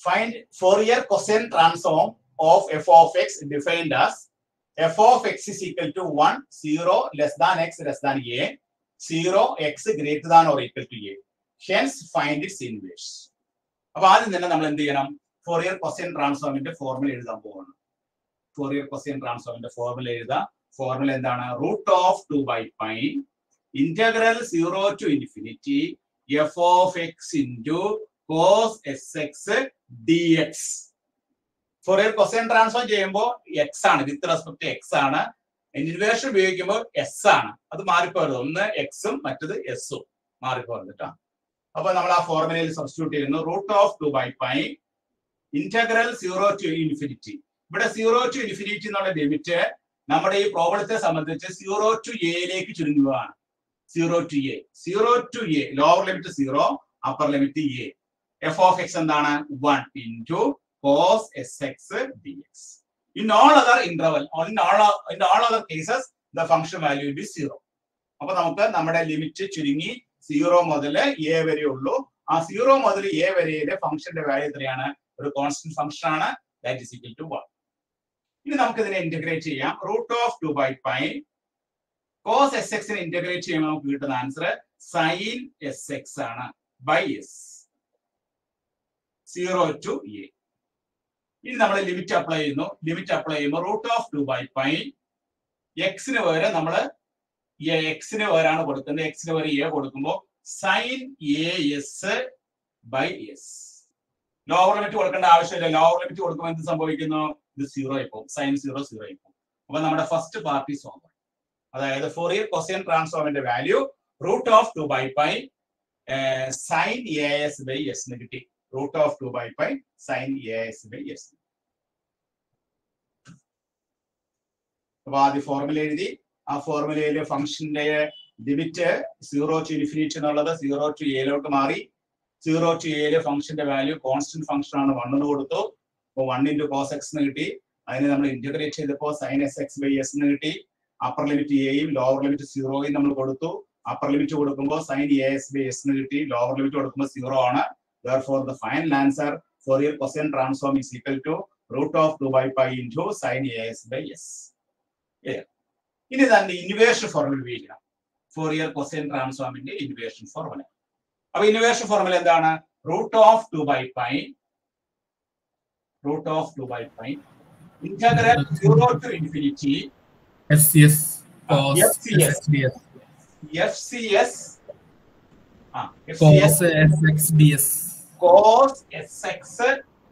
find Fourier cosine transform of f of x defined as f of x is equal to 1, 0, less than x, less than a, 0, x greater than or equal to a. Hence, find its inverse. അപ്പൊ ആദ്യം തന്നെ നമ്മൾ എന്ത് ചെയ്യണം Fourier cosine ട്രാൻസ്ഫോമിന്റെ formula എഴുതാൻ പോകണം Fourier cosine ട്രാൻസ്ഫോമിന്റെ ഫോർമുല എഴുതാം ഫോർമുല എന്താണ് root of two by pi integral zero to infinity f of x into cos s x d x Fourier cosine transform ചെയ്യുമ്പോൾ എക്സ് ആണ് വിത്ത് റെസ്പെക്ട് എക്സ് ആണ് inversion ഉപയോഗിക്കുമ്പോൾ s ആണ് അത് മാറിപ്പോരുത് ഒന്ന് എക്സും മറ്റത് എസും മാറിപ്പോരുത് കേട്ടോ അപ്പൊ നമ്മൾ ആ ഫോർമുലയിൽ സബ്സ്റ്റിറ്റ്യൂട്ട് ചെയ്യുന്നു root of two by pi integral zero to infinity ഇവിടെ സീറോ ടു ഇൻഫിനിറ്റി എന്നുള്ള ലിമിറ്റ് നമ്മുടെ ഈ പ്രോബ്ലത്തെ സംബന്ധിച്ച് സീറോ ടു എയിലേക്ക് ചുരുങ്ങുകയാണ് zero to a zero to a lower limit zero upper limit a f of x എന്താണ് one into cos sx dx. In all other interval, in all, in all other cases, the function value will be zero. അപ്പൊ നമുക്ക് നമ്മുടെ limit ചുരുങ്ങി zero മുതൽ A വരെ ഉള്ളൂ ആ zero മുതൽ എ വരെയിലെ ഫംഗ്ഷന്റെ വാല്യൂ എത്രയാണ് ഒരു കോൺസ്റ്റന്റ് ഫംഗ്ഷൻ ആണ് that is equal to one ഇനി നമുക്ക് ഇതിനെ ഇന്റഗ്രേറ്റ് ചെയ്യാം root of two by pi cos s എക്സിനെ ഇന്റഗ്രേറ്റ് ചെയ്യുമ്പോൾ നമുക്ക് കിട്ടുന്ന ആൻസർ സൈൻ എസ് എക്സ് ആണ് by s zero to a ഇനി നമ്മൾ ലിമിറ്റ് അപ്ലൈ ചെയ്യുന്നു ലിമിറ്റ് അപ്ലൈ ചെയ്യുമ്പോൾ root of two by pi എക്സിന് പകരം നമ്മൾ എക്സിന് പകരമാണ് കൊടുക്കുന്നത് എക്സിന് പകരം എ കൊടുക്കുമ്പോൾ sine a s by s lower limit കൊടുക്കേണ്ട ആവശ്യമില്ല ലോവർ ലിമിറ്റ് കൊടുക്കുമ്പോൾ എന്ത് സംഭവിക്കുന്നു ഇത് സീറോ ആയിപ്പോവും സൈൻ സീറോ സീറോ ആയിപ്പോവും അപ്പൊ നമ്മുടെ ഫസ്റ്റ് പാർട്ടി സോൾവ് അതായത് ഫോറിയർ കൊസിയൻ ട്രാൻസ്ഫോമിന്റെ value root of two by pi sine a s by s എന്ന് കിട്ടി root of 2 by pi sin as by s. അപ്പൊ ആദ്യ ഫോർമുല എഴുതി ആ ഫോർമുലയിലെ ഫംഗ്ഷന്റെ ലിമിറ്റ് സീറോ ടു ഇൻഫിനിറ്റി എന്നുള്ളത് സീറോ ടു എയിലോട്ട് മാറി സീറോ ടു എയിലെ ഫംഗ്ഷന്റെ വാല്യൂ കോൺസ്റ്റന്റ് ഫംഗ്ഷൻ ആണ് വൺ എന്ന് കൊടുത്തു അപ്പൊ വൺ ഇൻറ്റു കോസ് എക്സ് എന്ന് കിട്ടി അതിനെ നമ്മൾ ഇന്റഗ്രേറ്റ് ചെയ്തപ്പോൾ sine s x by s എന്ന് കിട്ടി അപ്പർ ലിമിറ്റ് എയും ലോവർ ലിമിറ്റ് സീറോയും നമ്മൾ കൊടുത്തു അപ്പർ ലിമിറ്റ് കൊടുക്കുമ്പോൾ sine a s by s എന്ന് കിട്ടി ലോവർ ലിമിറ്റ് കൊടുക്കുമ്പോൾ സീറോ ആണ് Therefore, the final answer Fourier cosine transform is equal to root of 2 by pi into sin as by s. Yeah. ഇനി തന്നെ ഇൻവേഷൻ ഫോർമുല ഉപയോഗിക്കണം Fourier cosine ട്രാൻസ്ഫോമിന്റെ inversion formula അപ്പൊ inversion formula എന്താണ് root of two by pi root of two by pi integral zero to infinity FCS Ah, cos FCS. SXDS. F c s ആ f c Cos s SXDS. Cos s x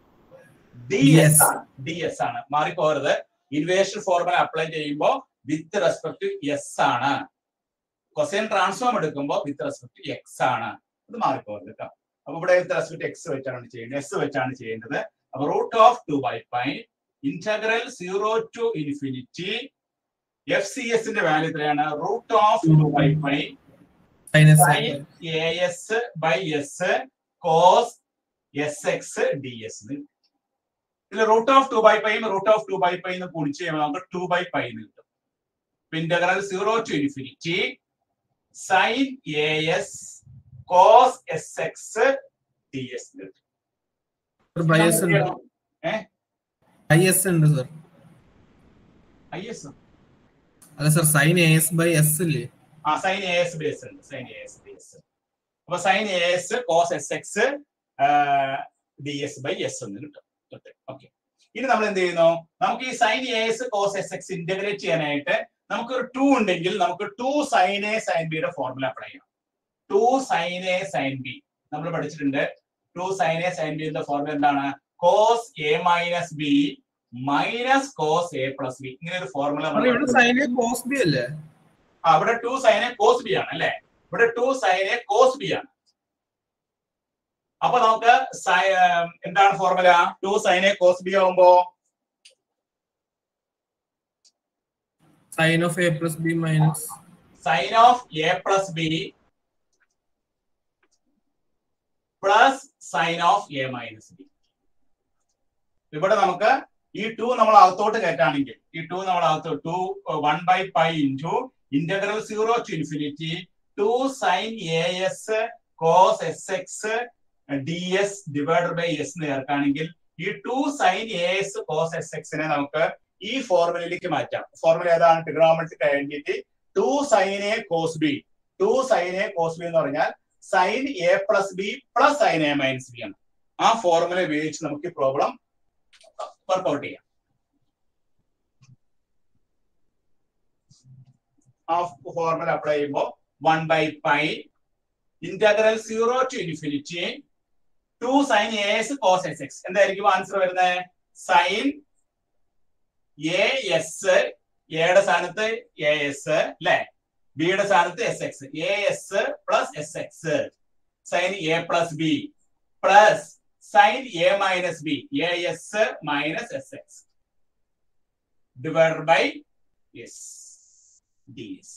d s DS. ആണ് d s ആണ് മാറിപ്പോകരുത് inversion formula apply ചെയ്യുമ്പോൾ with respect s ആണ് cosine transform എടുക്കുമ്പോൾ with respect x ആണ് അത് മാറിപ്പോകരുത് കേട്ടോ അപ്പൊ ഇവിടെ വിത്ത് റെസ്പെക്ട് എക്സ് വെച്ചാണ് ചെയ്യുന്നത് എസ് വെച്ചാണ് ചെയ്യുന്നത് അപ്പൊ root of two by pi integral zero to infinity f c എസിന്റെ വാല്യൂ എത്രയാണ് root of two by pi Sin S. Sine a s by s cos s x d s ഇതിൽ root of two by പൈയും root of two by pi എന്ന് കുടിച്ച് കഴിയുമ്പോൾ നമുക്ക് two by pi എന്ന് കിട്ടും integral zero to infinity sine a s cos s x d s കിട്ടും Sir, bias ഉണ്ട്. ഏഹ് bias ഉണ്ട് സർ ഐ എസ് അല്ല sir sine a s by s ഇല്ലേ ആ സൈൻ എ എസ് ബേസ് ഉണ്ട് സൈൻ എ എസ് ബേസ് അപ്പൊ sine a s cos s x d s by s എന്ന് കിട്ടും ഓക്കെ ഇനി നമ്മൾ എന്ത് ചെയ്യുന്നു നമുക്ക് ഈ sine a s cos s x integrate ചെയ്യാനായിട്ട് നമുക്ക് ഒരു ടു ഉണ്ടെങ്കിൽ നമുക്ക് ടു സൈൻ എ സൈൻ ബിയുടെ ഫോർമുല അപ്ലൈ ചെയ്യാം two sine a sine B നമ്മൾ പഠിച്ചിട്ടുണ്ട് two sine a sine b എന്ന ഫോർമുല എന്താണ് cos a minus b minus cos a plus b ഇങ്ങനെ ഒരു ഫോർമുല Sir, ഇവിടെ സൈൻ എ കോസ് ബി അല്ലേ ആ ഇവിടെ ടു സൈനെ കോസ് ബി ആണ് അല്ലെ ഇവിടെ ടു സൈനെ കോസ് ബി ആണ് അപ്പൊ നമുക്ക് സൈ- ഏം, എന്താണ് ഫോർമുല ടു സൈനെ കോസ് ബി ആവുമ്പോ sine of a plus b minus sine of a plus b plus sine of a minus b ഇവിടെ നമുക്ക് ഈ ടു നമ്മൾ അകത്തോട്ട് കയറ്റാണെങ്കിൽ ഈ ടു നമ്മൾ അകത്തോട്ട് two one by pi into integral zero to infinity two sine a s cos s x d s divided by s എന്ന് ചേർക്കുകയാണെങ്കിൽ ഈ two sine a s cos s എക്സിനെ നമുക്ക് ഈ ഫോർമുലയിലേക്ക് മാറ്റാം ഫോർമുല ഏതാണ് trigonometric identity two sine a cos b two sine a cos b എന്ന് പറഞ്ഞാൽ sine a plus b plus sine a minus b ആണ് ആ ഫോർമുല ഉപയോഗിച്ച് നമുക്ക് ഈ പ്രോബ്ലം വർക്ക്ഔട്ട് ചെയ്യാം ആ ഫോർമുല അപ്ലൈ ചെയ്യുമ്പോൾ one by pi integral zero to infinity two sine a s cos s x എന്തായിരിക്കും ആൻസർ വരുന്നത് സൈൻ എ എസ് എയുടെ സ്ഥാനത്ത് എ എസ് അല്ലെ ബിയുടെ സ്ഥാനത്ത് s x a s plus s x sine a plus b plus sine a minus b a s minus s x divide by s d s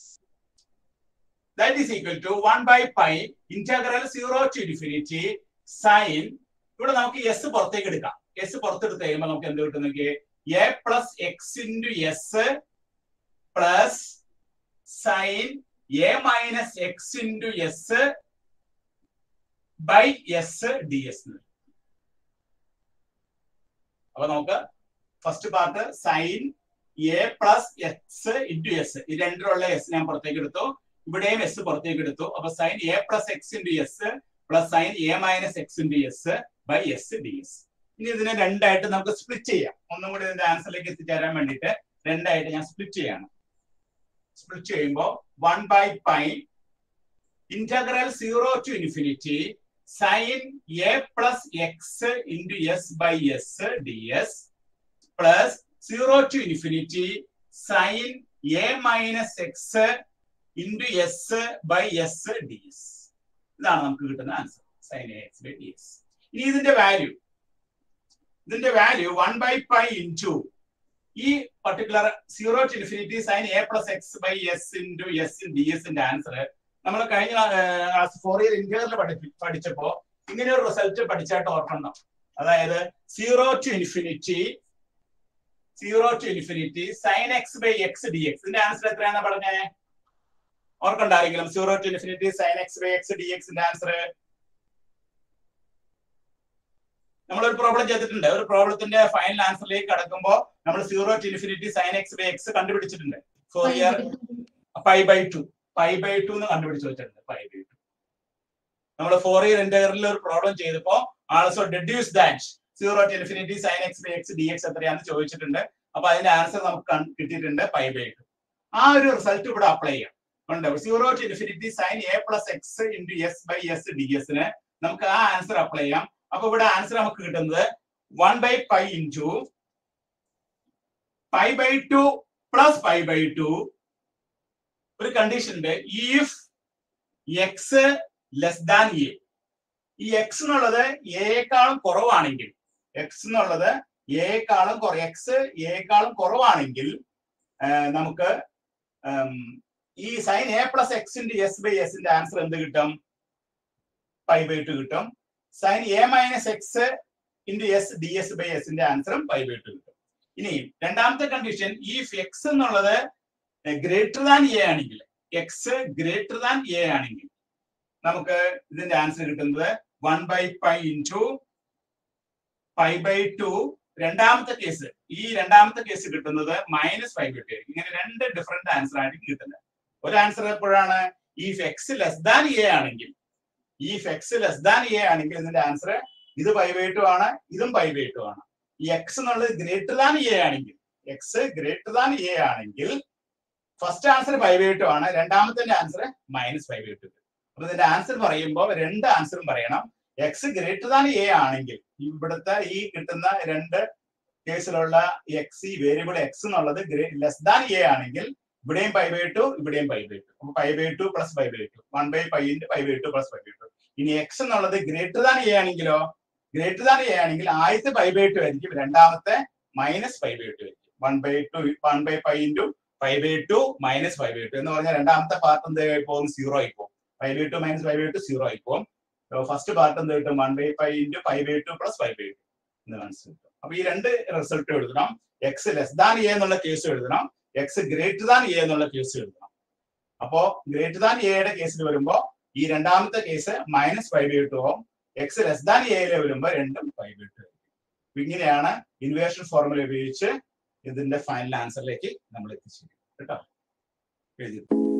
that is equal to 1 by pi integral 0 to infinity sin ഇവിടെ നമുക്ക് S പുറത്തേക്ക് എടുക്കാം S പുറത്തെടുത്ത് കഴിയുമ്പോൾ നമുക്ക് എന്ത് കിട്ടും നോക്കിയേ a plus x into s plus sine a minus x into s by s d s അപ്പൊ നമുക്ക് first part sine a plus x into s ഈ രണ്ടിലുള്ള എസ് ഞാൻ പുറത്തേക്ക് എടുത്തു ഇവിടെയും എസ് പുറത്തേക്ക് എടുത്തു അപ്പൊ sine a plus x into s plus sine a minus x into s by s d s ഇനി ഇതിനെ രണ്ടായിട്ട് നമുക്ക് സ്പ്ലിറ്റ് ചെയ്യാം ഒന്നും കൂടി ഇതിന്റെ ആൻസറിലേക്ക് എത്തിച്ചേരാൻ വേണ്ടിയിട്ട് രണ്ടായിട്ട് ഞാൻ സ്പ്ലിറ്റ് ചെയ്യാണ് സ്പ്ലിറ്റ് ചെയ്യുമ്പോൾ one by pi integral zero to infinity sine a plus x into s by s d s plus zero to infinity sine a minus x into s by s d s ഇതാണ് നമുക്ക് കിട്ടുന്ന answer sine a x by d s ഇനി ഇതിന്റെ value ഇതിന്റെ value one by pi into ഈ particular zero to infinity sine a plus x by s into s d എസിന്റെ answer നമ്മൾ കഴിഞ്ഞ ഫോർ ഇയർ ഇന്റേണൽ പഠിപ്പി പഠിച്ചപ്പോ ഇങ്ങനെ ഒരു റിസൾട്ട് പഠിച്ചായിട്ട് ഓർക്കണം അതായത് zero to infinity zero to infinity sine x by x d x ഇതിന്റെ ആൻസർ എത്രയാണ് പറഞ്ഞേ ഓർക്കണ്ടാരെങ്കിലും zero to infinity sine x by x d എക്സിന്റെ ആൻസർ നമ്മൾ ഒരു പ്രോബ്ലം ചെയ്തിട്ടുണ്ട് ഒരു പ്രോബ്ലത്തിന്റെ ഫൈനൽ ആൻസറിലേക്ക് കടക്കുമ്പോൾ നമ്മൾ zero to infinity sine x by x കണ്ടുപിടിച്ചിട്ടുണ്ട് Fourier pi by two pi by two എന്ന് കണ്ടുപിടിച്ച് വെച്ചിട്ടുണ്ട് പൈ ബൈ ടു നമ്മൾ ഫോർ ഇയർ ഇന്റഗ്രലിൽ ഒരു പ്രോബ്ലം ചെയ്തപ്പോ also deduce that zero to infinity sine x by x d x എത്രയാണെന്ന് ചോദിച്ചിട്ടുണ്ട് അപ്പൊ അതിന്റെ ആൻസർ നമുക്ക് കൺ- കിട്ടിയിട്ടുണ്ട് പൈ ബൈ ടു ആ ഒരു റിസൾട്ട് ഇവിടെ അപ്ലൈ ചെയ്യാം ഉണ്ട് zero to infinity sine a plus x into s by s d എസിന് നമുക്ക് ആ ആൻസർ അപ്ലൈ ചെയ്യാം അപ്പൊ ഇവിടെ ആൻസർ നമുക്ക് കിട്ടുന്നത് one by pi into pi by two plus pi by two ഒരു കണ്ടീഷൻ ഉണ്ട് if x less than a ഈ എക്സ് എന്നുള്ളത് എക്കാളും കുറവാണെങ്കിൽ എക്സ് എന്നുള്ളത് എക്കാളും എക്സ് എക്കാളും കുറവാണെങ്കിൽ ആ, നമുക്ക് ഉം, ഈ sine a plus x into s by എസിന്റെ ആൻസർ എന്ത് കിട്ടും പൈ ബൈ ടു കിട്ടും sine a minus x into s d s by എസിന്റെ ആൻസറും പൈ ബൈ ടു കിട്ടും ഇനി രണ്ടാമത്തെ കണ്ടീഷൻ ഈ എക്സ് എന്നുള്ളത് ഗ്രേറ്റർ ദാൻ എ ആണെങ്കിൽ എക്സ് ഗ്രേറ്റർ ദാൻ എ ആണെങ്കിൽ നമുക്ക് ഇതിന്റെ ആൻസർ കിട്ടുന്നത് one by pi into pi by two രണ്ടാമത്തെ കേസ് ഈ രണ്ടാമത്തെ കേസ് കിട്ടുന്നത് മൈനസ് ഫൈവ് ബൈ ടു ആയിരിക്കും ഇങ്ങനെ രണ്ട് ഡിഫറെന്റ് ആൻസർ ആയിരിക്കും കിട്ടുന്നത് ഒരു ആൻസർ എപ്പോഴാണ് ഈ എക്സ് ലെസ് ദാൻ എ ആണെങ്കിൽ ഈ എക്സ് ലെസ് ദാൻ എ ആണെങ്കിൽ ഇതിന്റെ ആൻസർ ഇത് പൈ ബൈ ടു ആണ് ഇതും പൈ ബൈ ടു ആണ് ഈ എക്സ് എന്നുള്ളത് ഗ്രേറ്റർ ദാൻ എ ആണെങ്കിൽ എക്സ് ഗ്രേറ്റർ ദാൻ എ ആണെങ്കിൽ first answer pi by two ആണ് രണ്ടാമത്തെ answer minus five by two അപ്പൊ ഇതിന്റെ ആൻസർ പറയുമ്പോൾ രണ്ട് ആൻസറും പറയണം എക്സ് ഗ്രേറ്റർ ദാൻ എ ആണെങ്കിൽ ഇവിടുത്തെ ഈ കിട്ടുന്ന രണ്ട് കേസിലുള്ള എക്സ് ഈ വേരിയബിൾ എക്സ് എന്നുള്ളത് ലെസ് ദാൻ എ ആണെങ്കിൽ ഇവിടെയും പൈ ബൈ ടു ഇവിടെയും പൈ ബൈ ടു അപ്പൊ pi by two plus pi by two one by pi into pi by two plus pi by two ഇനി എക്സ് എന്നുള്ളത് greater than a ആണെങ്കിലോ greater than a ആണെങ്കിൽ ആദ്യത്തെ pi by two ആയിരിക്കും രണ്ടാമത്തെ minus pi by two ആയിരിക്കും one by two one by pi into pi by two minus five by two എന്ന് പറഞ്ഞാൽ രണ്ടാമത്തെ പാർട്ട് എന്ത് പോകും സീറോ ആയി പോകും five by two minus five by two zero ആയി പോകും ഫസ്റ്റ് പാർട്ട് എന്ത് കിട്ടും one by five into five by two plus five by two എന്ന് മനസ്സിലാക്കും അപ്പൊ ഈ രണ്ട് റിസൾട്ട് എഴുതണം എക്സ് ലെസ് ദാൻ എ എന്നുള്ള കേസ് എഴുതണം എക്സ് ഗ്രേറ്റർ ദാൻ എ എന്നുള്ള കേസ് എഴുതണം അപ്പോ ഗ്രേറ്റർ ദാൻ എയുടെ കേസിൽ വരുമ്പോ ഈ രണ്ടാമത്തെ case minus five by two ആവും എക്സ് ലെസ് ദാൻ എയിൽ വരുമ്പോൾ രണ്ടും പൈ ബൈ ടു ഇങ്ങനെയാണ് ഇൻവേഷൻ ഫോർമുല ഉപയോഗിച്ച് ഇതിന്റെ ഫൈനൽ ആൻസറിലേക്ക് നമ്മൾ എത്തിച്ചേരും കേട്ടോ എഴുതി